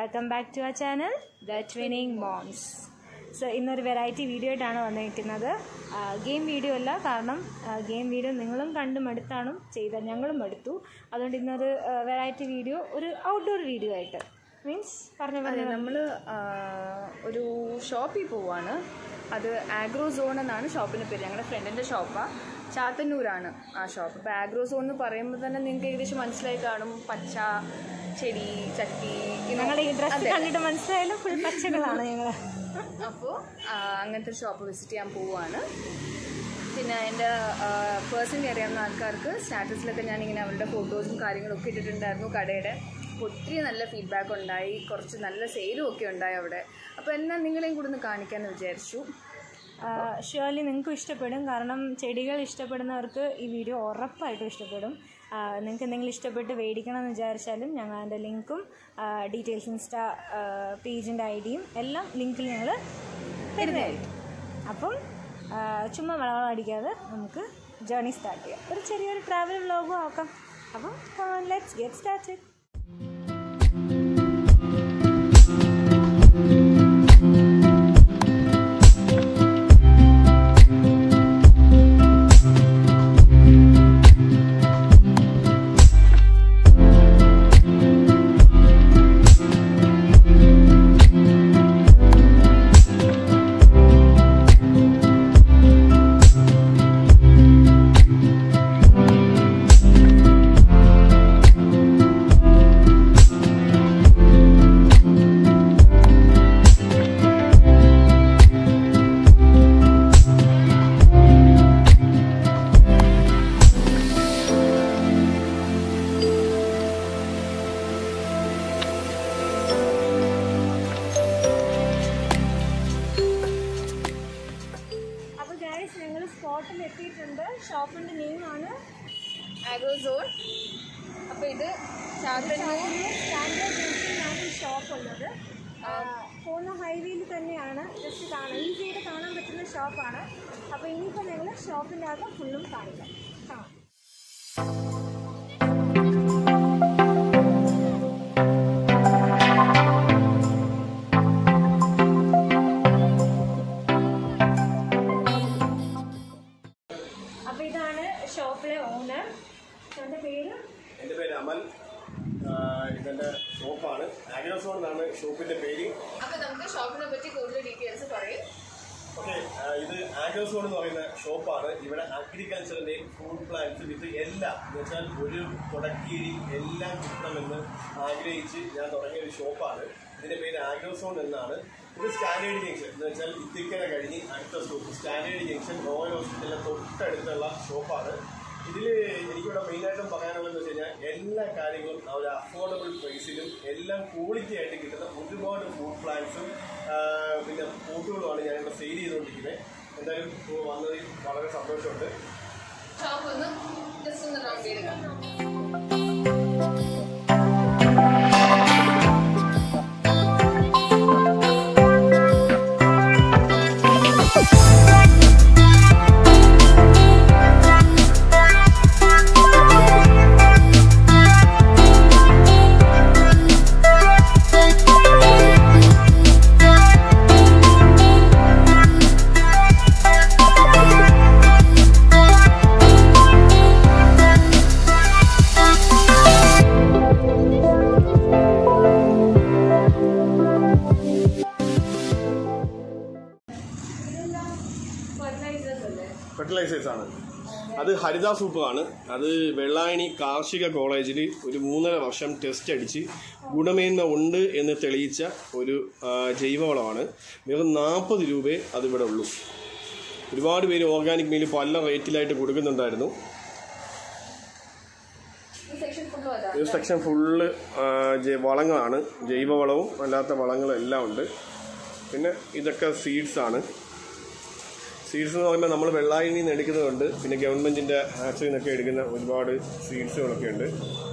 Welcome back to our channel the twinning moms so ഇന്നൊരു variety video ആയിട്ടാണ് വന്നിരിക്കുന്നത് game video അല്ല കാരണം ഗെയിം വീഡിയോ നിങ്ങളും കണ്ട് മടുത്താണ് ചെയ്ത ഞങ്ങളും മടുത്തു അതുകൊണ്ട് ഇന്നൊരു വെറൈറ്റി വീഡിയോ ഒരു ഔട്ട്ഡോർ വീഡിയോ ആയിട്ട് മീൻസ് പറഞ്ഞ അതെ നമ്മൾ ഒരു ഷോപ്പിൽ പോവാണ് അത് ആഗ്രോ സോൺ എന്നാണ് ഷോപ്പിൻ്റെ പേര് ഞങ്ങളുടെ ഫ്രണ്ടിൻ്റെ ഷോപ്പാണ് ചാത്തന്നൂരാണ് ആ ഷോപ്പ് അപ്പോൾ ആഗ്രോ സോൺ എന്ന് പറയുമ്പോൾ തന്നെ നിങ്ങൾക്ക് ഏകദേശം മനസ്സിലായി കാണും പച്ച ചെടി ചട്ടി ഞങ്ങളുടെ ഈ ഡ്രസ്സ് കണ്ടിട്ട് മനസ്സിലായാലും ഫുൾ പച്ചകളാണ് ഞങ്ങൾ അപ്പോൾ അങ്ങനത്തെ ഒരു ഷോപ്പ് വിസിറ്റ് ചെയ്യാൻ പോവുകയാണ് പിന്നെ എൻ്റെ പേഴ്സണലി അറിയാവുന്ന ആൾക്കാർക്ക് സ്റ്റാറ്റസിലൊക്കെ ഞാനിങ്ങനെ അവരുടെ ഫോട്ടോസും കാര്യങ്ങളൊക്കെ ഇട്ടിട്ടുണ്ടായിരുന്നു കടയുടെ അപ്പോൾ ഒത്തിരി നല്ല ഫീഡ്ബാക്ക് ഉണ്ടായി കുറച്ച് നല്ല സെയിലും ഒക്കെ ഉണ്ടായി അവിടെ അപ്പോൾ എന്നാൽ നിങ്ങളെയും കൂടെ ഒന്ന് കാണിക്കാമെന്ന് വിചാരിച്ചു ഷ്യൂർലി നിങ്ങൾക്കും ഇഷ്ടപ്പെടും കാരണം ചെടികൾ ഇഷ്ടപ്പെടുന്നവർക്ക് ഈ വീഡിയോ ഉറപ്പായിട്ടും ഇഷ്ടപ്പെടും നിങ്ങൾക്ക് എന്തെങ്കിലും ഇഷ്ടപ്പെട്ട് മേടിക്കണം എന്ന് വിചാരിച്ചാലും ഞങ്ങൾ അതിൻ്റെ ലിങ്കും ഡീറ്റെയിൽസ് ഇൻസ്റ്റാ പേജിൻ്റെ ഐ ഡിയും എല്ലാം ലിങ്കിൽ ഞങ്ങൾ തരുന്നതായിരിക്കും അപ്പം ആ, ചുമ്മാ വളവളം അടിക്കാതെ നമുക്ക് ജേർണി സ്റ്റാർട്ട് ചെയ്യാം ഒരു ചെറിയൊരു ട്രാവൽ വ്ലോഗും ആക്കാം അപ്പം ലെറ്റ്സ് ഗെറ്റ് സ്റ്റാർട്ടഡ് അപ്പോൾ ഗൈസ് ഞങ്ങൾ സ്പോട്ടിൽ എത്തിയിട്ടുണ്ട് ഷോപ്പിൻ്റെ നെയിമാണ് ആഗ്രോ സോൺ അപ്പോൾ ഇത് ചാത്തന്നൂർ സ്റ്റാൻഡേർഡ് ജംഗ്ഷനിലാണ് ഈ ഷോപ്പ് ഉള്ളത് ആ, പോകുന്ന ഹൈവേയിൽ തന്നെയാണ് ജസ്റ്റ് കാണാം ഈസി ആയിട്ട് കാണാൻ പറ്റുന്ന ഷോപ്പാണ് അപ്പോൾ ഇനിയിപ്പോൾ ഞങ്ങൾ ഷോപ്പിൻ്റെ അകം ഫുള്ളും കാണിക്കാം കാണാം അപ്പോൾ ഇതാണ് ഷോപ്പിലെ ഓണർ എൻ്റെ പേര് എൻ്റെ പേര് അമൽ ആഹ് ഇതെൻ്റെ ഷോപ്പാണ് ആഗ്രോസോൺ എന്നാണ് ഷോപ്പിൻ്റെ പേര് അപ്പോൾ നമുക്ക് ഷോപ്പിനെ പറ്റി കൂടുതൽ ഡീറ്റെയിൽസ് പറയും ഓക്കെ ഇത് ആഗ്രോസോൺ എന്ന് പറയുന്ന ഷോപ്പാണ് ഇവിടെ അഗ്രികൾച്ചറിൻ്റെയും ഫ്രൂട്ട് പ്ലാന്റ്സ് വിത്ത് എല്ലാം എന്ന് വെച്ചാൽ ഒരു കൊടക്കീഴി എല്ലാം കിട്ടണമെന്ന് ആഗ്രഹിച്ച് ഞാൻ തുടങ്ങിയ ഒരു ഷോപ്പാണ് ഇതിൻ്റെ പേര് ആഗ്രോസോൺ എന്നാണ് ഇത് സ്റ്റാൻഡേർഡ് ജംഗ്ഷൻ എന്ന് വെച്ചാൽ ഇത്തിക്കര കഴിഞ്ഞ് അടുത്ത സ്റ്റോപ്പ് സ്റ്റാൻഡേർഡ് ജംഗ്ഷൻ റോയൽ ഹോസ്പിറ്റലിൻ്റെ തൊട്ടടുത്തുള്ള ഷോപ്പാണ് ഇതിൽ എനിക്കിവിടെ മെയിനായിട്ടും പറയാനുള്ളതെന്ന് വെച്ച് കഴിഞ്ഞാൽ എല്ലാ കാര്യങ്ങളും ആ ഒരു അഫോർഡബിൾ പ്രൈസിലും എല്ലാം ക്വാളിറ്റി ആയിട്ട് കിട്ടുന്ന ഒരുപാട് ഫുഡ് പ്ലാന്റ്സും പിന്നെ ഫ്രൂട്ടുകളുമാണ് ഞാനിവിടെ സെയിൽ ചെയ്തുകൊണ്ടിരിക്കുന്നത് എന്തായാലും ഇപ്പോൾ വന്നതിൽ വളരെ സന്തോഷമുണ്ട് ഷോപ്പ് ഒന്ന് ജസ്റ്റ് ഒന്ന് റൗണ്ട് ചെയ്തെടുക്കാം ഫെർട്ടിലൈസേഴ്സ് അല്ലേ ഫെർട്ടിലൈസേഴ്സ് ആണ് അത് ഹരിത സൂപ്പറാണ് അത് വെള്ളായണി കാർഷിക കോളേജിൽ ഒരു മൂന്നര വർഷം ടെസ്റ്റ് അടിച്ച് ഗുണമേന്മ ഉണ്ട് എന്ന് തെളിയിച്ച ഒരു ആ, ജൈവവളമാണ് വെറും നാൽപ്പത് രൂപയെ അതിവിടെ ഉള്ളൂ ഒരുപാട് പേര് ഓർഗാനിക് മീൽ പല റേറ്റിലായിട്ട് കൊടുക്കുന്നുണ്ടായിരുന്നു ഈ സെക്ഷൻ ഫുള്ളും അതാണ് ഈ സെക്ഷൻ ഫുള്ള് ആ, ജൈ- വളങ്ങളാണ് ജൈവവളവും അല്ലാത്ത വളങ്ങളും എല്ലാം ഉണ്ട് പിന്നെ ഇതൊക്കെ സീഡ്സ് ആണ് സീഡ്സ് എന്ന് പറയുമ്പോൾ നമ്മൾ വെള്ളായണിയിൽ നിന്ന് എടുക്കുന്നതുണ്ട് പിന്നെ ഗവൺമെൻറ്റിൻ്റെ ആക്സിൽ നിന്നൊക്കെ എടുക്കുന്ന ഒരുപാട് സീഡ്സുകളൊക്കെ ഉണ്ട്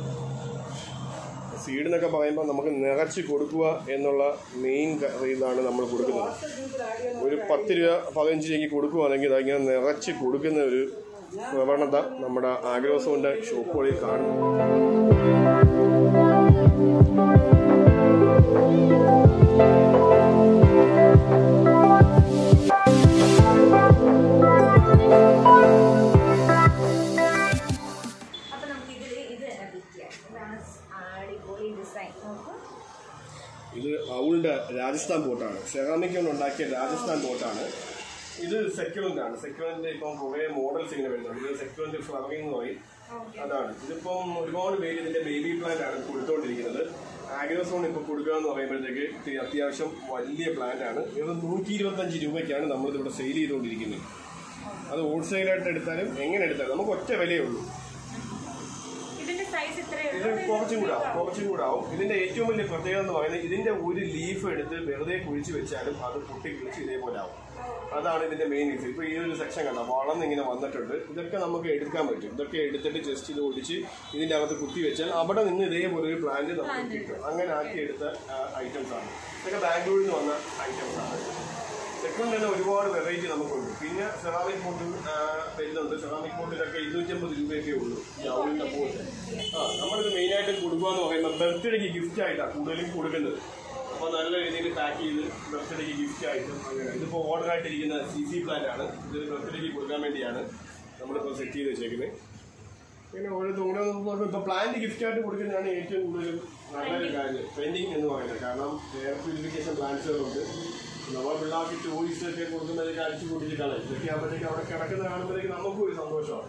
സീഡ് എന്നൊക്കെ പറയുമ്പോൾ നമുക്ക് നിറച്ച് കൊടുക്കുക എന്നുള്ള മെയിൻ ഇതാണ് നമ്മൾ കൊടുക്കുന്നത് ഒരു പത്ത് രൂപ പതിനഞ്ച് രൂപയ്ക്ക് കൊടുക്കുകയാണെങ്കിൽ അതിങ്ങനെ നിറച്ച് കൊടുക്കുന്ന ഒരു പ്രവണത നമ്മുടെ ആഗ്രോസോണിൻ്റെ ഷോപ്പുകളിൽ കാണും അപ്പൊ നമുക്ക് ഇതിൽ ഇത് തന്നെ പിക്ക് ചെയ്യാം ഇതാണ് അടിപൊളി ഡിസൈൻ നോക്കൂ ഇത് ഔളിന്റെ രാജസ്ഥാൻ ബോട്ടാണ് സെറാമിക് കൊണ്ട് ഉണ്ടാക്കിയ രാജസ്ഥാൻ ബോട്ടാണ് ഇത് സെക്യൂറിന്റെ ആണ് സെക്യൂറിന്റെ ഇപ്പം കുറേ മോഡൽസ് ഇങ്ങനെ വരുന്നുണ്ട് ഇത് സെക്യൂറിന്റെ ഫ്ലവറിംഗ് എന്ന് പറയും അതാണ് ഇതിപ്പം ഒരുപാട് പേര് ഇതിന്റെ ബേബി പ്ലാന്റ് ആണ് കൊടുത്തുകൊണ്ടിരിക്കുന്നത് ആഗ്രോസോൺ ഇപ്പൊ കൊടുക്കുക എന്ന് പറയുമ്പോഴത്തേക്ക് ഇത് അത്യാവശ്യം വലിയ പ്ലാന്റ് ആണ് ഇത് നൂറ്റി ഇരുപത്തഞ്ച് രൂപയ്ക്കാണ് നമ്മളിത് ഇവിടെ സെയിൽ ചെയ്തുകൊണ്ടിരിക്കുന്നത് അത് ഹോൾസെയിലായിട്ട് എടുത്താലും എങ്ങനെ എടുത്താലും നമുക്ക് ഒറ്റ വിലയേ ഉള്ളൂ ഇതിന്റെ സൈസ് ഇത്രയേ ഇത് ഉള്ളൂ കുറച്ചും കൂടെ ആവും കുറച്ചും കൂടെ ആവും ഇതിന്റെ ഏറ്റവും വലിയ പ്രത്യേകത എന്ന് പറയുന്നത് ഇതിന്റെ ഒരു ലീഫ് എടുത്ത് വെറുതെ കുഴിച്ച് വെച്ചാലും അത് പൊട്ടി കിളിച്ച് ഇതേപോലെ ആവും അതാണ് ഇതിന്റെ മെയിൻ ഇത് ഇപ്പൊ ഈ ഒരു സെക്ഷൻ കണ്ട വളർന്ന് ഇങ്ങനെ വന്നിട്ടുണ്ട് ഇതൊക്കെ നമുക്ക് എടുക്കാൻ പറ്റും ഇതൊക്കെ എടുത്തിട്ട് ജസ്റ്റ് ഇത് ഒടിച്ച് ഇതിന്റെ അകത്ത് കുത്തി വെച്ചാൽ അവിടെ നിന്ന് ഇതേപോലെ ഒരു പ്ലാന്റ് നമുക്ക് കിട്ടും അങ്ങനെ ആക്കി എടുത്ത ഐറ്റംസ് ആണ് ഇതൊക്കെ ബാംഗ്ലൂരിൽ നിന്ന് വന്ന ഐറ്റംസ് ആണ് സെക്കൻഡ് തന്നെ ഒരുപാട് വെറൈറ്റി നമുക്കുണ്ട് പിന്നെ സെറാമിക് പോട്ട് വരുന്നുണ്ട് സെറാമിക് പോട്ടിലൊക്കെ ഇരുന്നൂറ്റമ്പത് രൂപയൊക്കെ ഉള്ളൂ ഈ ഔളിന്റെ പോട്ട് ആ നമ്മളിത് മെയിനായിട്ട് കൊടുക്കുക എന്ന് പറയുമ്പോൾ ബർത്ത്ഡേക്ക് ഗിഫ്റ്റ് ആയിട്ടാണ് കൂടുതലും കൊടുക്കുന്നത് അപ്പോൾ നല്ല രീതിയിൽ പാക്ക് ചെയ്ത് ബർത്ത്ഡേക്ക് ഗിഫ്റ്റ് ആയിട്ടും അങ്ങനെ ഇതിപ്പോൾ ഓർഡർ ആയിട്ടിരിക്കുന്ന സി സി പ്ലാന്റ് ആണ് ഇത് ബർത്ത്ഡേക്ക് കൊടുക്കാൻ വേണ്ടിയാണ് നമ്മളിപ്പോൾ സെറ്റ് ചെയ്ത് വെച്ചേക്കുന്നത് പിന്നെ ഓരോ ഓരോ നോക്കുമ്പോൾ ഇപ്പോൾ പ്ലാന്റ് ഗിഫ്റ്റ് ആയിട്ട് കൊടുക്കുന്നതാണ് ഏറ്റവും കൂടുതൽ നല്ലൊരു കാര്യം ട്രെൻഡിങ് എന്ന് പറയുന്നത് കാരണം എയർ പ്യൂരിഫിക്കേഷൻ പ്ലാന്റ്സുകളുണ്ട് നമ്മൾ പിള്ളേർക്ക് ടോയ്സ് ഒക്കെ കൊടുക്കുന്നതൊക്കെ അടിച്ചു കൂട്ടിയിട്ട് കളയും ഇതൊക്കെ ആകുമ്പോഴത്തേക്ക് അവിടെ കിടക്കുന്ന കാണുമ്പോഴത്തേക്ക് നമുക്കും ഒരു സന്തോഷമാണ്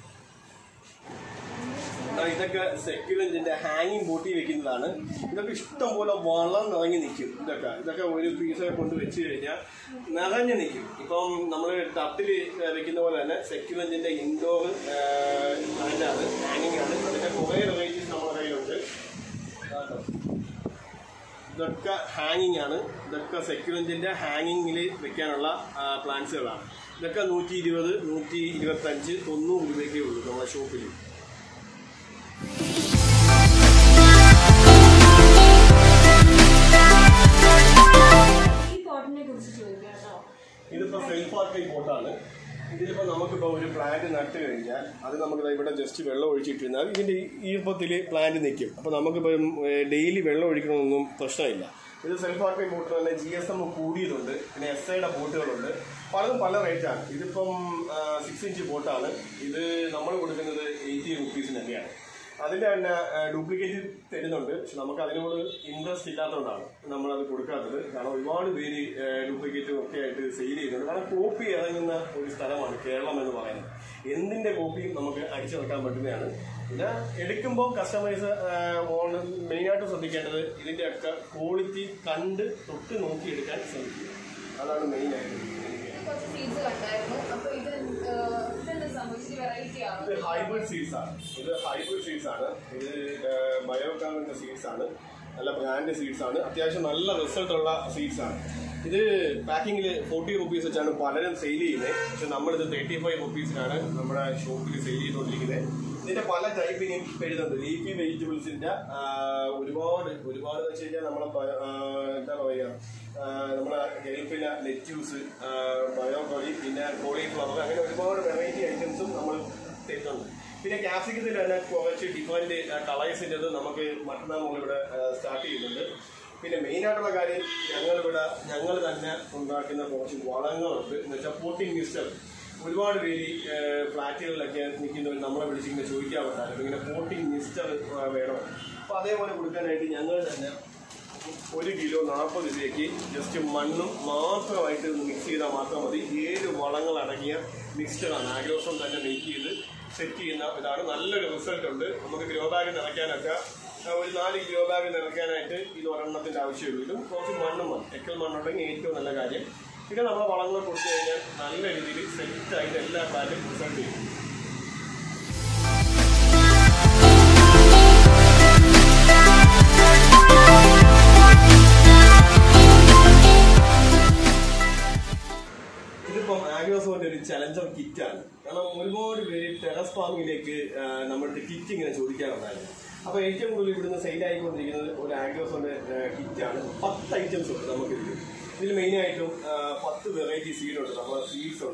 ദാ ഇതൊക്കെ സെക്യുലൻറ്റിന്റെ ഹാങ്ങിങ് ബോട്ടി വെക്കുന്നതാണ് ഇതൊക്കെ ഇഷ്ടം പോലെ വളർന്നിറങ്ങി നിൽക്കും ഇതൊക്കെ ഇതൊക്കെ ഒരു പീസൊക്കെ കൊണ്ട് വെച്ച് കഴിഞ്ഞാൽ നിറഞ്ഞു നിൽക്കും ഇപ്പം നമ്മൾ തട്ടിൽ വെക്കുന്ന പോലെ തന്നെ സെക്യുലൻറ്റിന്റെ ഇൻഡോർ പ്ലാന്റാണ് ഹാങ്ങിങ് ആണ് അതിന്റെ കുറേ വെറൈറ്റീസ് നമ്മുടെ കയ്യിലുണ്ട് ഇതാട്ടോ. ഇതൊക്കെ ഹാങ്ങിങ് ആണ് ഇതൊക്കെ സെക്യുലൻറ്റിന്റെ ഹാങ്ങിങ്ങിൽ വെക്കാനുള്ള പ്ലാന്റ്സുകളാണ് ഇതൊക്കെ നൂറ്റി ഇരുപത് നൂറ്റി ഇരുപത്തഞ്ച് തൊണ്ണൂറ് രൂപയ്ക്കേ ഉള്ളൂ നമ്മുടെ ഷോപ്പിൽ ഈ പോട്ടിനെ കുറിച്ച് ചോദിക്കാം കേട്ടോ ഇതിപ്പോ സെൽഫ് ആർക്കൈ ബോട്ടാണ് ഇതിലിപ്പോ നമുക്കിപ്പോ ഒരു പ്ലാന്റ് നട്ട് കഴിഞ്ഞാൽ അത് നമുക്ക് ദാ ഇവിടെ ജസ്റ്റ് വെള്ളം ഒഴിച്ചിട്ടിരുന്നാൽ ഇതിന്റെ ഈ ഈർപ്പത്തിൽ പ്ലാന്റ് നിൽക്കും അപ്പൊ നമുക്കിപ്പം ഡെയിലി വെള്ളം ഒഴിക്കണമെന്നൊന്നും പ്രശ്നമില്ല ഇത് സെൽഫ് ആർക്കൈ ബോട്ട് തന്നെ ജി എസ് എം കൂടിയതുണ്ട് പിന്നെ എസ് ഐയുടെ ബോട്ടുകളുണ്ട് പലതും പല റേറ്റാണ് ഇതിപ്പം സിക്സ് ഇഞ്ച് ബോട്ടാണ് ഇത് നമ്മൾ കൊടുക്കുന്നത് എയ്റ്റി റുപ്പീസിനൊക്കെയാണ് അതിന്റെ തന്നെ ഡ്യൂപ്ലിക്കേറ്റ് തരുന്നുണ്ട് പക്ഷെ നമുക്ക് അതിനോട് ഇൻട്രസ്റ്റ് ഇല്ലാത്തതുകൊണ്ടാണ് നമ്മളത് കൊടുക്കാത്തത് കാരണം ഒരുപാട് പേര് ഡ്യൂപ്ലിക്കേറ്റും ഒക്കെ ആയിട്ട് സെയിൽ ചെയ്യുന്നുണ്ട് കാരണം കോപ്പി ഇറങ്ങുന്ന ഒരു സ്ഥലമാണ് കേരളം എന്ന് പറയുന്നത് എന്തിന്റെ കോപ്പിയും നമുക്ക് അടിച്ചു വെക്കാൻ പറ്റുന്നതാണ് പിന്നെ എടുക്കുമ്പോൾ കസ്റ്റമേഴ്സ് ഓൺ മെയിനായിട്ട് ശ്രദ്ധിക്കേണ്ടത് ഇതിന്റെ ഒക്കെ ക്വാളിറ്റി കണ്ട് തൊട്ട് നോക്കി എടുക്കാൻ ശ്രമിക്കുക അതാണ് മെയിനായിട്ട് കുറച്ച് സീഡ്സ് കണ്ടായിരുന്നു അപ്പൊ ഇത് ഇതെന്താ സംഭവിച്ചത് വെറൈറ്റി ആണ് ഇത് ഹൈബ്രിഡ് സീഡ്സ് ആണ് ഇത് ഹൈബ്രിഡ് സീഡ്സ് ആണ് ഇത് ബയോകാർബണിന്റെ സീഡ്സ് ആണ് നല്ല ബ്രാൻഡ് സീഡ്സ് ആണ് അത്യാവശ്യം നല്ല റിസൾട്ട് ഉള്ള സീഡ്സ് ആണ് ഇത് പാക്കിങ്ങിൽ ഫോർട്ടി റുപ്പീസ് വെച്ചാണ് പലരും സെയിൽ ചെയ്യുന്നത് പക്ഷെ നമ്മളിത് തേർട്ടി ഫൈവ് റുപ്പീസിനാണ് നമ്മുടെ ഷോപ്പിൽ സെയിൽ ചെയ്തുകൊണ്ടിരിക്കുന്നത് ഇതിന്റെ പല ടൈപ്പ് ഇനി വരുന്നുണ്ട് ലീഫി വെജിറ്റബിൾസിന്റെ ഒരുപാട് ഒരുപാട് എന്ന് വെച്ച് കഴിഞ്ഞാൽ നമ്മളെ പ- ആ, എന്താ പറയുക ആ, നമ്മളെ ഗൾഫിലെ ലെറ്റ്യൂസ് ബയോകോളി പിന്നെ കോളിഫ്ലവർ അങ്ങനെ ഒരുപാട് വെറൈറ്റി ഐറ്റംസും നമ്മൾ തരുന്നുണ്ട് പിന്നെ ക്യാപ്സിക്കത്തിൽ തന്നെ കുറച്ച് ഡിഫറെന്റ് കളേഴ്സിൻ്റെത് നമുക്ക് മറ്റന്നാൾ മുതൽ ഇവിടെ സ്റ്റാർട്ട് ചെയ്യുന്നുണ്ട് പിന്നെ മെയിൻ ആയിട്ടുള്ള കാര്യം ഞങ്ങളിവിടെ ഞങ്ങൾ തന്നെ ഉണ്ടാക്കുന്ന കുറച്ച് വളങ്ങളുണ്ട് എന്ന് വെച്ചാൽ പോട്ടിംഗ് മിസ്റ്റർ ഒരുപാട് പേര് ഏഹ്, ഫ്ലാറ്റുകളിലൊക്കെ നിൽക്കുന്നവർ നമ്മളെ വിളിച്ചിങ്ങനെ ചോദിക്കാറുണ്ടായിരുന്നു ഇങ്ങനെ പോട്ടിംഗ് മിസ്റ്റർ വേണം അപ്പോൾ അതേപോലെ കൊടുക്കാനായിട്ട് ഞങ്ങൾ തന്നെ ഒരു കിലോ നാൽപ്പത് രൂപയ്ക്ക് ജസ്റ്റ് മണ്ണും മാത്രമായിട്ട് മിക്സ് ചെയ്താൽ മാത്രം മതി ഏഴ് വളങ്ങൾ അടങ്ങിയ മിക്സ്ചറാണ് ആഗ്രോസം തന്നെ മേക്ക് ചെയ്ത് സെറ്റ് ചെയ്യുന്ന ഇതാണ് നല്ലൊരു റിസൾട്ട് ഉണ്ട് നമുക്ക് ഗ്രോ ബാഗ് നിറയ്ക്കാനൊക്കെ ആ, ഒരു നാല് ഗ്രോ ബാഗ് നിറയ്ക്കാനായിട്ട് ഇത് ഒരെണ്ണത്തിന്റെ ആവശ്യമുള്ളൂ ഇതും കുറച്ച് മണ്ണും മതി എക്കൽ മണ്ണുണ്ടെങ്കിൽ ഏറ്റവും നല്ല കാര്യം പിന്നെ നമ്മൾ വളങ്ങൾ കൊടുത്തു കഴിഞ്ഞാൽ നല്ല രീതിയിൽ സെറ്റ് ആയിട്ട് എല്ലാ പ്ലാന്റും റിസൾട്ട് ചെയ്യും ഇതിപ്പം ആഗ്രോസോന്റെ ഒരു ചലഞ്ചർ കിറ്റ് ആണ് കാരണം ഒരുപാട് പേര് ടെറസ് ഫാമിങ്ങിലേക്ക് നമ്മുടെ കിറ്റ് ഇങ്ങനെ ചോദിക്കാറുണ്ടായിരുന്നു അപ്പൊ ഏറ്റവും കൂടുതൽ ഇവിടുന്ന് സെയിൽ ആയിക്കൊണ്ടിരിക്കുന്നത് ഒരു ആഗ്രോസോന്റെ കിറ്റ് ആണ് പത്ത് ഐറ്റംസ് ഉണ്ട് നമുക്ക് ഇതിൽ ഇതിൽ മെയിൻ ആയിട്ടും ആ, പത്ത് വെറൈറ്റി സീഡ് ഉണ്ട് നമ്മുടെ സീഡ്സ് ഉണ്ട്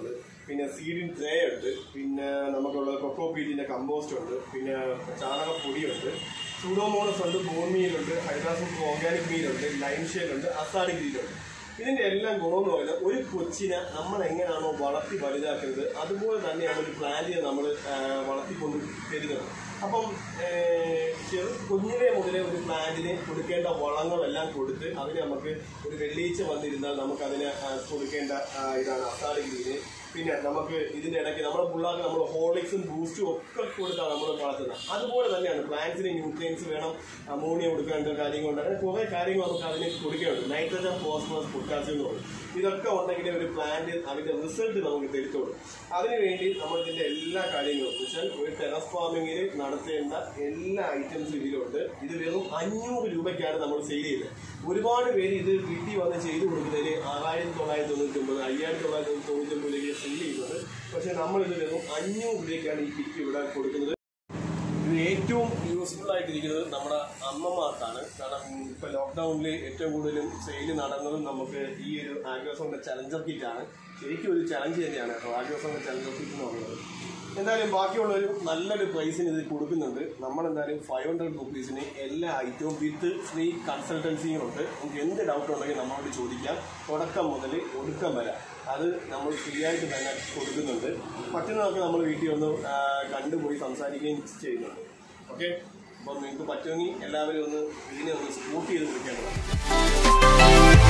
പിന്നെ സീഡിൻ ട്രേ ഉണ്ട് പിന്നെ നമുക്കുള്ളത് കൊക്കോ പീറ്റിന്റെ കമ്പോസ്റ്റ് ഉണ്ട് പിന്നെ ചാണകപ്പൊടിയുണ്ട് സൂഡോമോണസ് ഉണ്ട് ബോൺ മീലുണ്ട് ഹൈഡ്രാസിക് ഓർഗാനിക് മീലുണ്ട് ലൈം ഷെയിൽ ഉണ്ട് അസാഡി ഗ്രീനുണ്ട് ഇതിന്റെ എല്ലാം ഗുണമെന്ന് പറയുന്നത് ഒരു കൊച്ചിനെ നമ്മൾ എങ്ങനെയാണോ വളർത്തി വലുതാക്കുന്നത് അതുപോലെ തന്നെയാണ് ഒരു പ്ലാന്റിനെ നമ്മൾ വളർത്തിക്കൊണ്ട് തരുന്നത് അപ്പം ഏഹ്, ചെറു കുഞ്ഞിലെ മുതലേ ഒരു പ്ലാന്റിന് കൊടുക്കേണ്ട വളങ്ങളെല്ലാം കൊടുത്ത് അതിന് നമുക്ക് ഒരു വെള്ളിയിച്ച വന്നിരുന്നാൽ നമുക്ക് അതിന് ആ, കൊടുക്കേണ്ട ആ, ഇതാണ് അസാഡ് ഗ്രീന് പിന്നെ നമുക്ക് ഇതിന്റെ ഇടയ്ക്ക് നമ്മുടെ പിള്ളേർക്ക് നമ്മൾ ഹോളിക്സും ബൂസ്റ്റും ഒക്കെ കൊടുത്താണ് നമ്മൾ വളർത്തുന്നത് അതുപോലെ തന്നെയാണ് പ്ലാന്റ്സിന് ന്യൂട്രിയൻസ് വേണം അമോണിയ കൊടുക്കേണ്ട കാര്യങ്ങളുണ്ട് അങ്ങനെ കുറേ കാര്യങ്ങൾ നമുക്ക് അതിന് കൊടുക്കേണ്ടത് നൈട്രജൻ ഫോസ്ഫറസ് പൊട്ടാസ്യം എന്ന് പറയും ഇതൊക്കെ ഉണ്ടെങ്കിൽ ഒരു പ്ലാന്റ് അതിന്റെ റിസൾട്ട് നമുക്ക് തരുത്തുള്ളൂ അതിനുവേണ്ടി നമ്മൾ ഇതിന്റെ എല്ലാ കാര്യങ്ങളും എന്ന് വെച്ചാൽ ഒരു ടെറസ് ഫാമിങ്ങിൽ നടത്തേണ്ട എല്ലാ ഐറ്റംസും ഇതിലുണ്ട് ഇത് വെറും അഞ്ഞൂറ് രൂപയ്ക്കാണ് നമ്മൾ സെയിൽ ചെയ്തത് ഒരുപാട് പേര് ഇത് വീട്ടിൽ വന്ന് ചെയ്തു കൊടുക്കുന്നതിന് ആറായിരത്തി തൊള്ളായിരത്തി തൊണ്ണൂറ്റി ഒമ്പത് അയ്യായിരത്തി തൊള്ളായിരത്തി തൊണ്ണൂറ്റി ഒമ്പതിലേക്ക് സെയിൽ ചെയ്യുന്നത് പക്ഷെ നമ്മൾ ഇത് വെറും അഞ്ഞൂറ് രൂപയ്ക്കാണ് ഈ കിറ്റ് ഇവിടെ കൊടുക്കുന്നത് ഇത് ഏറ്റവും യൂസ്ഫുൾ ആയിട്ടിരിക്കുന്നത് നമ്മുടെ അമ്മമാർക്കാണ് കാരണം ഇപ്പൊ ലോക്ക്ഡൌണിൽ ഏറ്റവും കൂടുതലും സെയിൽ നടന്നതും നമുക്ക് ഈ ഒരു ആഗ്രോസോണിന്റെ ചലഞ്ചർ കിറ്റ് ആണ് ശരിക്കും ഒരു ചലഞ്ച് തന്നെയാണ് കേട്ടോ ആഗ്രോസോണിന്റെ ചലഞ്ചർ കിറ്റ് എന്ന് പറയുന്നത് എന്തായാലും ബാക്കിയുള്ള ഒരു നല്ലൊരു പ്രൈസിന് ഇത് കൊടുക്കുന്നുണ്ട് നമ്മൾ എന്തായാലും ഫൈവ് ഹൺഡ്രഡ് റുപ്പീസിന് എല്ലാ ഐറ്റവും വിത്ത് ഫ്രീ കൺസൾട്ടൻസിയുണ്ട് നമുക്ക് എന്ത് ഡൗട്ട് ഉണ്ടെങ്കിൽ നമ്മളോട് ചോദിക്കാം തുടക്കം മുതൽ ഒടുക്കം വരെ അത് നമ്മൾ ഫ്രീ ആയിട്ട് തന്നെ കൊടുക്കുന്നുണ്ട് മറ്റൊന്നൊക്കെ നമ്മൾ വീട്ടിൽ ഒന്ന് ആ, കണ്ടുപോയി സംസാരിക്കുകയും ചെയ്യുന്നുണ്ട് ഓക്കെ അപ്പം നിങ്ങൾക്ക് പറ്റുമെങ്കിൽ എല്ലാവരും ഒന്ന് ഇതിനെ ഒന്ന് സ്കൂട്ട് ചെയ്ത് കൊടുക്കേണ്ടതാണ്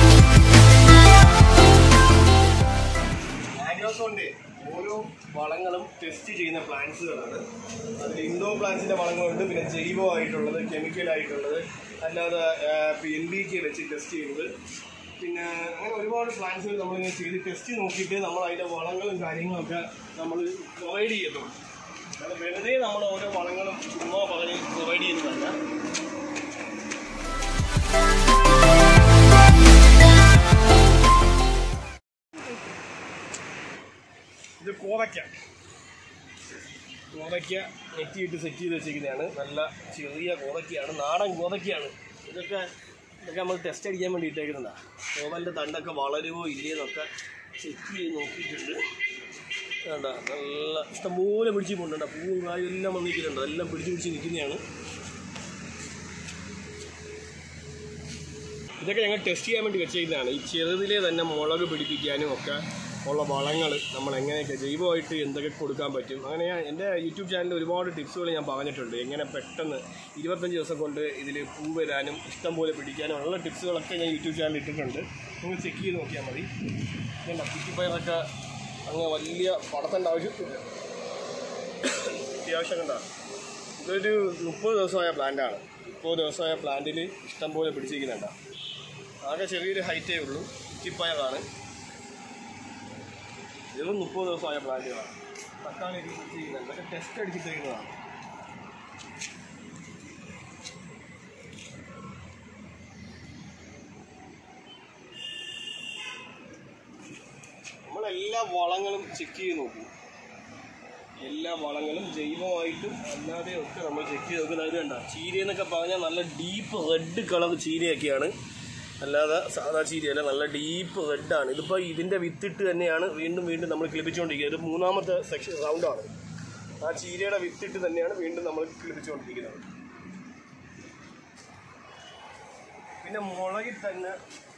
ആഗ്രോസോണിന്റെ ഓരോ വളങ്ങളും ടെസ്റ്റ് ചെയ്യുന്ന പ്ലാന്റ്സുകളാണ് അതിൽ ഇൻഡോർ പ്ലാന്റ്സിന്റെ വളങ്ങളുണ്ട് പിന്നെ ജൈവമായിട്ടുള്ളത് കെമിക്കൽ ആയിട്ടുള്ളത് അല്ലാതെ എൻ ബി കെ വെച്ച് ടെസ്റ്റ് ചെയ്യുന്നത് പിന്നെ അങ്ങനെ ഒരുപാട് പ്ലാന്റ്സുകൾ നമ്മളിങ്ങനെ ചെയ്ത് ടെസ്റ്റ് നോക്കിയിട്ട് നമ്മൾ അതിന്റെ വളങ്ങളും കാര്യങ്ങളൊക്കെ നമ്മൾ പ്രൊവൈഡ് ചെയ്യത്തുള്ളൂ അത് വെറുതെ നമ്മൾ ഓരോ വളങ്ങളും ചുമ്മാ പറഞ്ഞ് പ്രൊവൈഡ് ചെയ്യുന്നതല്ല ഇത് കോവയ്ക്ക കോവയ്ക്ക നെറ്റിയിട്ട് സെറ്റ് ചെയ്ത് വെച്ചിരിക്കുന്നതാണ് നല്ല ചെറിയ കോവയ്ക്കയാണ് നാടൻ കോവയ്ക്കയാണ് ഇതൊക്കെ ഇതൊക്കെ നമ്മൾ ടെസ്റ്റ് അടിക്കാൻ വേണ്ടി ഇട്ടേക്കുന്നതാണ് കോവലിൻ്റെ തണ്ടൊക്കെ വളരുമോ ഇല്ലയെന്നൊക്കെ ചെക്ക് ചെയ്ത് നോക്കിയിട്ടുണ്ട് വേണ്ട നല്ല ഇഷ്ടംപോലെ പിടിച്ച് കൊണ്ടുണ്ട് പൂവും കായും എല്ലാം വന്നിരിക്കുന്നുണ്ട് എല്ലാം പിടിച്ച് പിടിച്ച് നിൽക്കുന്നതാണ് ഇതൊക്കെ ഞങ്ങൾ ടെസ്റ്റ് ചെയ്യാൻ വേണ്ടി വെച്ചേക്കുന്നതാണ് ഈ ചെറുതിലെ തന്നെ മുളക് പിടിപ്പിക്കാനും ഒക്കെ ഉള്ള വളങ്ങൾ നമ്മൾ എങ്ങനെയൊക്കെ ജൈവമായിട്ട് എന്തൊക്കെ കൊടുക്കാൻ പറ്റും അങ്ങനെ ഞാൻ എൻ്റെ യൂട്യൂബ് ചാനലിൽ ഒരുപാട് ടിപ്സുകൾ ഞാൻ പറഞ്ഞിട്ടുണ്ട് എങ്ങനെ പെട്ടെന്ന് ഇരുപത്തഞ്ച് ദിവസം കൊണ്ട് ഇതിൽ പൂ വരാനും ഇഷ്ടം പോലെ പിടിക്കാനും ഉള്ള ടിപ്സുകളൊക്കെ ഞാൻ യൂട്യൂബ് ചാനലിൽ ഇട്ടിട്ടുണ്ട് നിങ്ങൾ ചെക്ക് ചെയ്ത് നോക്കിയാൽ മതി വേണ്ട കുറ്റിപ്പയറൊക്കെ അങ്ങ് വലിയ പടത്തേണ്ട ആവശ്യമില്ല അത്യാവശ്യം കണ്ട ഇതൊരു മുപ്പത് ദിവസമായ പ്ലാന്റാണ് മുപ്പത് ദിവസമായ പ്ലാന്റിൽ ഇഷ്ടം പോലെ പിടിച്ചിരിക്കുന്നുണ്ട് ആകെ ചെറിയൊരു ഹൈറ്റേ ഉള്ളൂ കുറ്റിപ്പയറാണ് ഇത് മുപ്പത് ദിവസമായ പ്ലാന്റുകളാണ് തക്കാളി ഒക്കെ പിടിച്ചിരിക്കുന്നത് ഇതൊക്കെ ടെസ്റ്റ് അടിച്ചിട്ടിരിക്കുന്നതാണ് നമ്മളെല്ലാ വളങ്ങളും ചെക്ക് ചെയ്ത് നോക്കും എല്ലാ വളങ്ങളും ജൈവമായിട്ടും അല്ലാതെ ഒക്കെ നമ്മൾ ചെക്ക് ചെയ്ത് നോക്കുന്നത് അത് കണ്ട ചീര എന്നൊക്കെ പറഞ്ഞാൽ നല്ല ഡീപ്പ് റെഡ് കളർ ചീരയൊക്കെയാണ് അല്ലാതെ സാധാ ചീരയല്ല നല്ല ഡീപ്പ് റെഡാണ് ഇതിപ്പോൾ ഇതിൻ്റെ വിത്തിട്ട് തന്നെയാണ് വീണ്ടും വീണ്ടും നമ്മൾ കിളിപ്പിച്ചുകൊണ്ടിരിക്കുന്നത് ഇത് മൂന്നാമത്തെ സെക്ഷൻ റൗണ്ടാണ് ആ ചീരയുടെ വിത്തിട്ട് തന്നെയാണ് വീണ്ടും നമ്മൾ കിളിപ്പിച്ചുകൊണ്ടിരിക്കുന്നത് പിന്നെ മുളകിൽ തന്നെ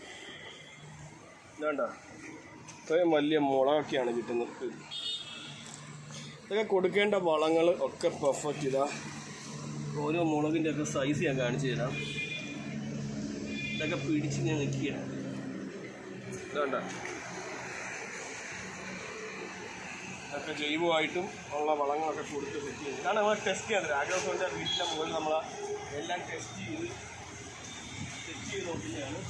വേണ്ട ഇത്രയും വലിയ മുളകൊക്കെയാണ് കിട്ടുന്നത് ഇതൊക്കെ കൊടുക്കേണ്ട വളങ്ങൾ ഒക്കെ പെർഫെക്റ്റ് ഇതാ ഓരോ മുളകിൻ്റെ ഒക്കെ സൈസ് ഞാൻ കാണിച്ചു തരാം ഇതൊക്കെ പിടിച്ച് ഞാൻ നിൽക്കുക ഇതുണ്ട ഇതൊക്കെ ജൈവമായിട്ടും ഉള്ള വളങ്ങളൊക്കെ കൊടുത്ത് സെറ്റ് ചെയ്യുന്നത് കാരണം നമ്മൾ ടെസ്റ്റ് ചെയ്യാൻ ആഗ്രഹത്തിൻ്റെ വീട്ടിലെ മുകളിൽ നമ്മൾ എല്ലാം ടെസ്റ്റ് ചെയ്ത് സെറ്റ് ചെയ്ത് നോക്കുന്നതാണ്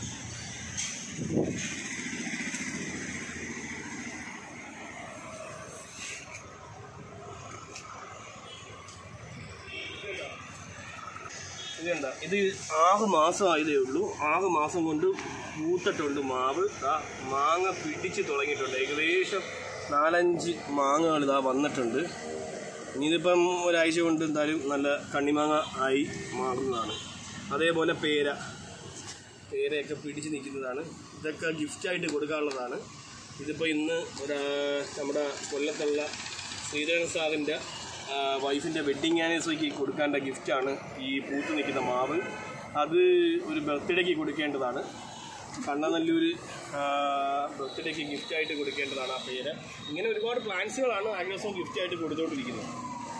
ഇതുണ്ട ഇത് ആറ് മാസം ആയതേ ഉള്ളൂ ആറ് മാസം കൊണ്ട് പൂത്തിട്ടുണ്ട് മാവ് ദാ മാങ്ങ പിടിച്ച് തുടങ്ങിയിട്ടുണ്ട് ഏകദേശം നാലഞ്ച് മാങ്ങകൾ ഇതാ വന്നിട്ടുണ്ട് ഇനി ഇതിപ്പം ഒരാഴ്ച കൊണ്ട് എന്തായാലും നല്ല കണ്ണിമാങ്ങ ആയി മാറുന്നതാണ് അതേപോലെ പേര പേരയൊക്കെ പിടിച്ച് നിൽക്കുന്നതാണ് ഇതൊക്കെ ഗിഫ്റ്റായിട്ട് കൊടുക്കാനുള്ളതാണ് ഇതിപ്പോൾ ഇന്ന് ഒരു നമ്മുടെ കൊല്ലത്തുള്ള ശ്രീധരൻ സാറിൻ്റെ വൈഫിൻ്റെ വെഡ്ഡിങ് ആനിവേഴ്സറിക്ക് കൊടുക്കേണ്ട ഗിഫ്റ്റാണ് ഈ പൂത്ത് നിൽക്കുന്ന മാവ് അത് ഒരു ബർത്ത്ഡേക്ക് കൊടുക്കേണ്ടതാണ് കണ്ണനല്ലൂർ ബർത്ത്ഡേക്ക് ഗിഫ്റ്റായിട്ട് കൊടുക്കേണ്ടതാണ് ആ പേര് ഇങ്ങനെ ഒരുപാട് പ്ലാൻസുകളാണ് ആഗ്രഹം ഗിഫ്റ്റായിട്ട് കൊടുത്തുകൊണ്ടിരിക്കുന്നത്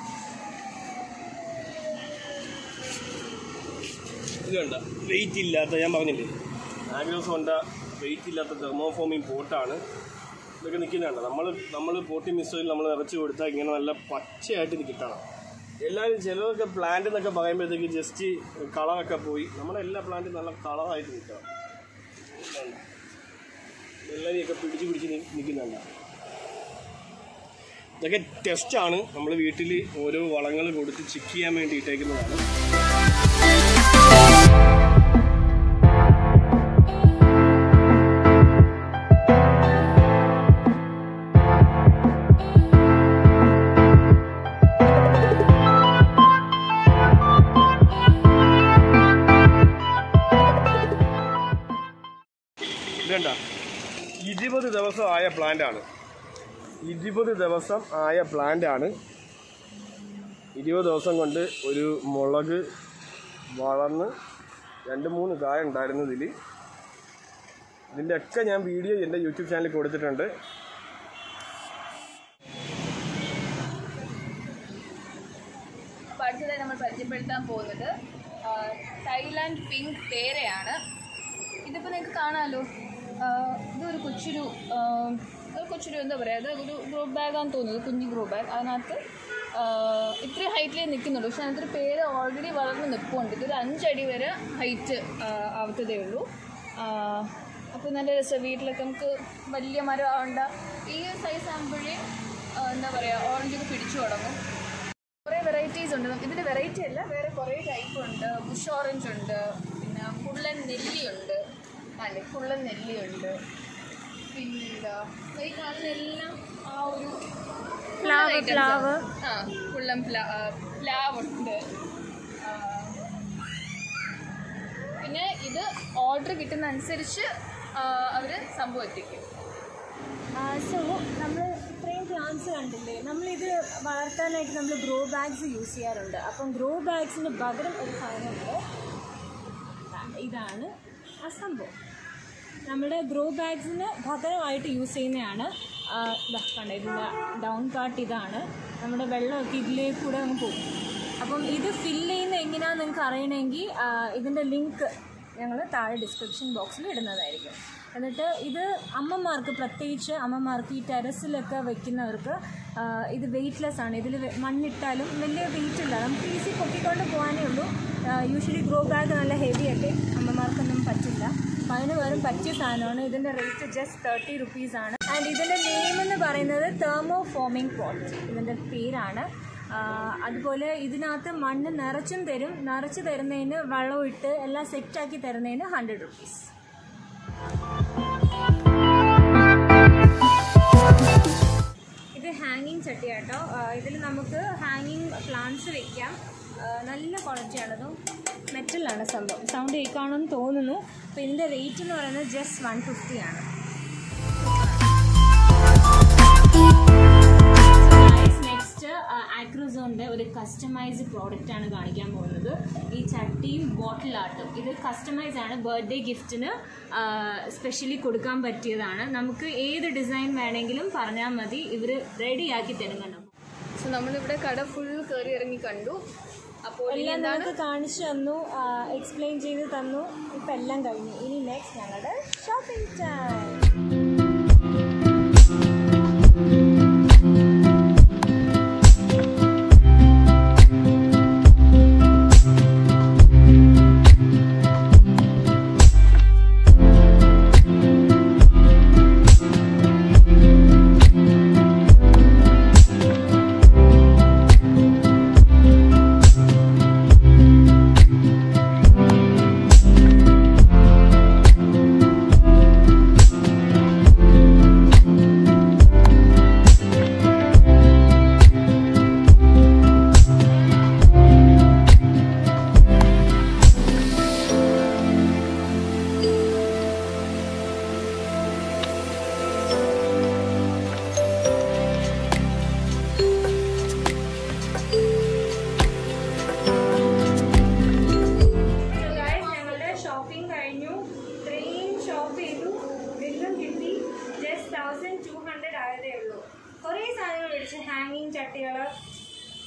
ഇത് കണ്ട വെയിറ്റ് ഇല്ലാത്ത ഞാൻ പറഞ്ഞില്ലേ ആഗ്രോസ് കൊണ്ട വെയിറ്റ് ഇല്ലാത്ത തെർമോഫോമിങ് പോട്ടാണ് ഇതൊക്കെ നിൽക്കുന്നുണ്ട് നമ്മൾ നമ്മൾ പോട്ടി മിക്സറിൽ നമ്മൾ നിറച്ച് കൊടുത്താൽ ഇങ്ങനെ നല്ല പച്ചയായിട്ട് ഇത് കിട്ടണം എല്ലാവരും ചിലതൊക്കെ പ്ലാന്റ് എന്നൊക്കെ പറയുമ്പോഴത്തേക്ക് ജസ്റ്റ് കളറൊക്കെ പോയി നമ്മുടെ എല്ലാ പ്ലാന്റും നല്ല കളറായിട്ട് നിൽക്കണം കണ്ടോ? വെള്ളരിയൊക്കെ പിടിച്ച് പിടിച്ച് നിൽക്കുന്നുണ്ട് ഇതൊക്കെ ടെസ്റ്റാണ് നമ്മൾ വീട്ടിൽ ഓരോ വളങ്ങൾ കൊടുത്ത് ചെക്ക് ചെയ്യാൻ വേണ്ടി ഇട്ടേക്കുന്നതാണ് ഇതണ്ട ഇരുപത് ദിവസം ആയ പ്ലാന്റ് ആണ് ഇരുപത് ദിവസം ആയ പ്ലാന്റ് ആണ് ഇരുപത് ദിവസം കൊണ്ട് ഒരു മുളക് വളർന്ന് രണ്ട് മൂന്ന് കായ ഉണ്ടായിരുന്നു ഇതിൽ ഇതിൻ്റെ ഒക്കെ ഞാൻ വീഡിയോ എൻ്റെ യൂട്യൂബ് ചാനലിൽ കൊടുത്തിട്ടുണ്ട് അപ്പോൾ അടുത്തതായി നമ്മൾ പരിചയപ്പെടുത്താൻ പോകുന്നത് ആ, തായ്ലാൻഡ് പിങ്ക് പേരയാണ് ഇതിപ്പോൾ നിങ്ങൾക്ക് കാണാമല്ലോ ആ, ഇതൊരു കൊച്ചൊരു ആ, ഒരു കൊച്ചൊരു എന്താ പറയുക അത് ഒരു ഗ്രോ ബാഗാന്ന് തോന്നുന്നത് കുഞ്ഞു ഗ്രോ ബാഗ് അതിനകത്ത് ആ, ഇത്രയും ഹൈറ്റിലേ നിൽക്കുന്നുള്ളൂ പക്ഷെ അതിനകത്തൊരു പേര് ഓൾറെഡി വളർന്ന് നിൽപ്പുണ്ട് ഇതൊരു അഞ്ചടി വരെ ഹൈറ്റ് ആവത്തതേ ഉള്ളൂ അപ്പോൾ നല്ല രസം വീട്ടിലൊക്കെ നമുക്ക് വലിയ മരം ആവണ്ട ഈ സൈസ് ആകുമ്പോഴേ എന്താ പറയുക ഓറഞ്ചൊക്കെ പിടിച്ചു തുടങ്ങും കുറേ വെറൈറ്റീസ് ഉണ്ട് ഇതിൻ്റെ വെറൈറ്റി അല്ല വേറെ കുറേ ടൈപ്പ് ഉണ്ട് ബുഷ് ഓറഞ്ച് ഉണ്ട് പിന്നെ കുള്ളൻ നെല്ലിയുണ്ട് അല്ലെ കുള്ളൻ നെല്ലിയുണ്ട് പിന്നെന്താ ഈ കാണുന്ന എല്ലാം ആ ഒരു പ്ലാവ്, items പ്ലാവ്. ആ കുള്ളൻ പ്ലാ ആ, പ്ലാവുണ്ട് ആ, പിന്നെ ഇത് ഓർഡർ കിട്ടുന്ന അനുസരിച്ച് അവർ സംഭവം എത്തിക്കും സോ നമ്മൾ ഇത്രയും പ്ലാന്റ്സ് കണ്ടില്ലേ നമ്മളിത് വളർത്താനായിട്ട് നമ്മൾ ഗ്രോ ബാഗ്സ് യൂസ് ചെയ്യാറുണ്ട് അപ്പം ഗ്രോ ബാഗ്സിന് പകരം ഒരു സാധനമുണ്ട് ദാ ഇതാണ് ആ സംഭവം നമ്മുടെ ഗ്രോ ബാഗ്സിന് പകരമായിട്ട് യൂസ് ചെയ്യുന്നതാണ് ആ, ദാ കണ്ടോ ഇതിൻ്റെ ഡൗൺ പാർട്ട് ഇതാണ് നമ്മുടെ വെള്ളമൊക്കെ ഇതിലേക്ക് കൂടെ അങ്ങ് പോകും അപ്പം ഇത് ഫില്ല് ചെയ്യുന്ന എങ്ങനെയാണെന്ന് നിങ്ങൾക്ക് അറിയണമെങ്കിൽ ആ, ഇതിൻ്റെ ലിങ്ക് ഞങ്ങൾ താഴെ ഡിസ്ക്രിപ്ഷൻ ബോക്സിൽ ഇടുന്നതായിരിക്കും എന്നിട്ട് ഇത് അമ്മമാർക്ക് പ്രത്യേകിച്ച് അമ്മമാർക്ക് ഈ ടെറസിലൊക്കെ വെക്കുന്നവർക്ക് ആ, ഇത് വെയ്റ്റ്ലെസ് ആണ് ഇതിൽ മണ്ണിട്ടാലും വലിയ വെയിറ്റ് ഇല്ല നമുക്ക് ഈസി പൊക്കിക്കൊണ്ട് പോകാനേ ഉള്ളൂ യൂഷ്വലി ഗ്രോ ബാഗ് നല്ല ഹെവി അല്ലേ അമ്മമാർക്കൊന്നും പറ്റില്ല അപ്പം അതിന് പകരം പറ്റിയ സാധനമാണ് ഇതിൻ്റെ റേറ്റ് ജസ്റ്റ് തേർട്ടി റുപ്പീസ് ആണ് ആൻഡ് ഇതിൻ്റെ നെയിം എന്ന് പറയുന്നത് തെർമോ ഫോമിംഗ് പോട്ട് ഇതിൻ്റെ പേരാണ് ആ, അതുപോലെ ഇതിനകത്ത് മണ്ണ് നിറച്ചും തരും നിറച്ച് തരുന്നതിന് വെള്ളം ഇട്ട് എല്ലാം സെറ്റാക്കി തരുന്നതിന് ഹൺഡ്രഡ് റുപ്പീസ് ഇത് ഹാങ്ങിങ് ചട്ടിയാട്ടോ ഇതിൽ നമുക്ക് ഹാങ്ങിങ് പ്ലാന്റ്സ് വെക്കാം ആ, നല്ല ക്വാളിറ്റിയാണതും മെറ്റലാണ് സംഭവം സൗണ്ട് കേൾക്കാണെന്ന് തോന്നുന്നു അപ്പോൾ ഇതിൻ്റെ റേറ്റ് എന്ന് പറയുന്നത് ജസ്റ്റ് വൺ ഫിഫ്റ്റി ആണ് നെക്സ്റ്റ് ആക്രോസോണിൻ്റെ ഒരു കസ്റ്റമൈസ്ഡ് പ്രോഡക്റ്റ് ആണ് കാണിക്കാൻ പോകുന്നത് ഈ ചട്ടിയും ബോട്ടിൽ ആർട്ടും ഇത് കസ്റ്റമൈസ് ആണ് ബർത്ത്ഡേ ഗിഫ്റ്റിന് സ്പെഷ്യലി കൊടുക്കാൻ പറ്റിയതാണ് നമുക്ക് ഏത് ഡിസൈൻ വേണമെങ്കിലും പറഞ്ഞാൽ മതി ഇവർ റെഡിയാക്കി തരുന്നുണ്ട് സോ നമ്മളിവിടെ കട ഫുൾ കയറി ഇറങ്ങി കണ്ടു അപ്പോൾ ഇനി എല്ലാം എന്താണ് നമുക്ക് കാണിച്ചു തന്നു എക്സ്പ്ലെയിൻ ചെയ്ത് തന്നു ഇപ്പം എല്ലാം കഴിഞ്ഞു ഇനി നെക്സ്റ്റ് ഞങ്ങളുടെ ഷോപ്പിംഗ് ടൈം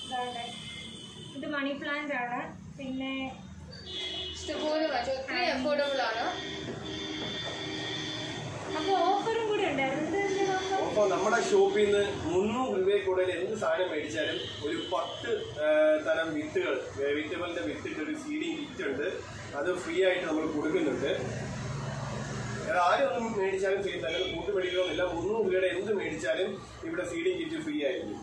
ഇതാകട്ടെ. ഇത് മണി പ്ലാന്റ് ആണ് പിന്നെ ഇഷ്ടംപോലെ വാങ്ങിച്ചു ഒത്തിരി അഫോർഡബിൾ ആണ് അപ്പോൾ ഓഫറും കൂടി ഉണ്ടായിരുന്നു ഇത് എന്തിനാ offer? അപ്പോൾ നമ്മുടെ ഷോപ്പിൽ നിന്ന് മുന്നൂറ് രൂപയിൽ കൂടുതൽ എന്ത് സാധനം മേടിച്ചാലും ഒരു പത്ത് ആ, തരം വിത്തുകൾ വെജിറ്റബിളിന്റെ വിത്തിട്ട് ഒരു സീഡിങ് കിറ്റ് ഉണ്ട് അത് ഫ്രീ ആയിട്ട് നമ്മൾ കൊടുക്കുന്നുണ്ട് അത് ആരും ഒന്നും മേടിച്ചാലും ഫ്രീ തന്നെ കൂട്ട് മേടിക്കണമെന്നില്ല മുന്നൂറ് രൂപയുടെ എന്ത് മേടിച്ചാലും ഇവിടെ സീഡിങ് കിറ്റ് ഫ്രീ ആയിരിക്കും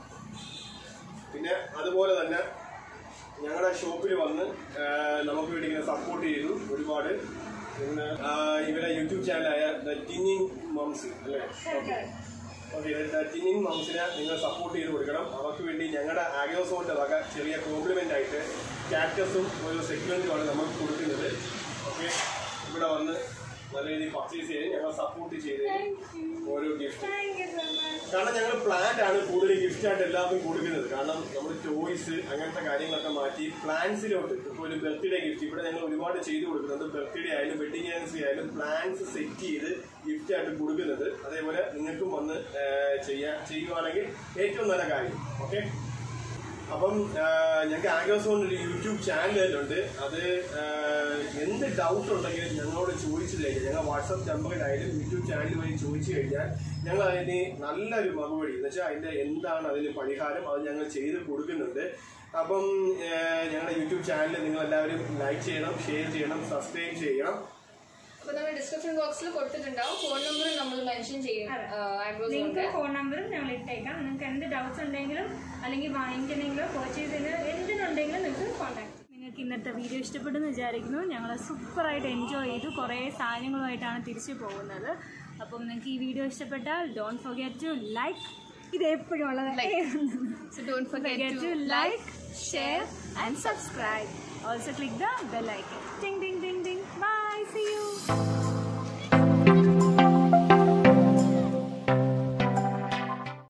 പിന്നെ അതുപോലെ തന്നെ ഞങ്ങളുടെ ഷോപ്പിൽ വന്ന് ആ, നമുക്ക് വേണ്ടി ഇങ്ങനെ സപ്പോർട്ട് ചെയ്തു ഒരുപാട് പിന്നെ ആ, ഇവരെ യൂട്യൂബ് ചാനലായ ദ ടിന്നിങ് മംസ് അല്ലേ ഓക്കെ ടിന്നിങ് മംസിനെ നിങ്ങൾ സപ്പോർട്ട് ചെയ്ത് കൊടുക്കണം അവർക്ക് വേണ്ടി ഞങ്ങളുടെ ആഗ്രോസോണിന്റെ വക ചെറിയ കോംപ്ലിമെന്റ് ആയിട്ട് കാക്ടസും ഒരു സെഗ്മെന്റുമാണ് നമ്മൾ കൊടുക്കുന്നത് ഓക്കെ ഇവിടെ വന്ന് നല്ല രീതിയിൽ പർച്ചേസ് ചെയ്ത് ഞങ്ങൾ സപ്പോർട്ട് ചെയ്ത് ഓരോ gift Thank you so much. കാരണം ഞങ്ങൾ പ്ലാന്റ് ആണ് കൂടുതൽ ഗിഫ്റ്റ് ആയിട്ട് എല്ലാവർക്കും കൊടുക്കുന്നത് കാരണം നമ്മൾ ടോയ്സ് അങ്ങനത്തെ കാര്യങ്ങളൊക്കെ മാറ്റി പ്ലാന്റ്സിലോട്ട് ഇപ്പോൾ ഒരു ബർത്ത്ഡേ ഗിഫ്റ്റ് ഇവിടെ ഞങ്ങൾ ഒരുപാട് ചെയ്തു കൊടുക്കുന്നുണ്ട് ബർത്ത്ഡേ ആയാലും വെഡിങ് ആനിവേഴ്സറി ആയാലും പ്ലാന്റ്സ് സെറ്റ് ചെയ്ത് ഗിഫ്റ്റ് ആയിട്ട് കൊടുക്കുന്നത് അതേപോലെ നിങ്ങൾക്കും വന്ന് ആ, ചെയ്യാൻ ചെയ്യുവാണെങ്കിൽ ഏറ്റവും നല്ല കാര്യം ഓക്കെ അപ്പം ഞങ്ങൾക്ക് ആഗ്രോസോൺ ഒരു യൂട്യൂബ് ചാനലുണ്ട് അത് ആ, എന്ത് ഡൗട്ട് ഉണ്ടെങ്കിലും ഞങ്ങളോട് ചോദിച്ചു കഴിഞ്ഞാൽ ഞങ്ങൾ വാട്സപ്പ് നമ്പറിലായാലും യൂട്യൂബ് ചാനൽ വഴി ചോദിച്ചു കഴിഞ്ഞാൽ ഞങ്ങൾ അതിന് നല്ലൊരു മറുപടി എന്ന് വെച്ചാൽ അതിന്റെ എന്താണ് അതിന് പരിഹാരം അത് ഞങ്ങൾ ചെയ്ത് കൊടുക്കുന്നുണ്ട് അപ്പം ആ, ഞങ്ങളുടെ യൂട്യൂബ് ചാനൽ നിങ്ങൾ എല്ലാവരും ലൈക്ക് ചെയ്യണം ഷെയർ ചെയ്യണം സബ്സ്ക്രൈബ് ചെയ്യണം അപ്പൊ നമ്മൾ ഡിസ്ക്രിപ്ഷൻ ബോക്സിൽ കൊടുത്തിട്ടുണ്ടാവും ഫോൺ നമ്പർ നമ്മൾ മെൻഷൻ ചെയ്യും ആഗ്രോസ് നിങ്ങൾക്ക് ഫോൺ നമ്പറും ഞങ്ങൾ ഇട്ടേക്കാം നിങ്ങൾക്ക് എന്ത് ഡൗട്ട്സ് ഉണ്ടെങ്കിലും അല്ലെങ്കിൽ വാങ്ങിക്കണമെങ്കിലോ പർച്ചേസ് ചെയ്യുന്ന എന്തിനുണ്ടെങ്കിലും നിങ്ങൾക്ക് കോൺടാക്ട് നിങ്ങൾക്ക് ഇന്നത്തെ വീഡിയോ ഇഷ്ടപ്പെട്ടെന്ന് വിചാരിക്കുന്നു ഞങ്ങൾ സൂപ്പറായിട്ട് എൻജോയ് ചെയ്തു കുറേ സാധനങ്ങളുമായിട്ടാണ് തിരിച്ചു പോകുന്നത് അപ്പം നിങ്ങൾക്ക് ഈ വീഡിയോ ഇഷ്ടപ്പെട്ടാൽ ഡോണ്ട് ഫൊഗെറ്റ് ടു ലൈക്ക് ഇത് എപ്പോഴും ഉള്ളത് So don't forget forget to to like, share and subscribe. Also click the bell icon. Ding ding ding ding. Bye. See you.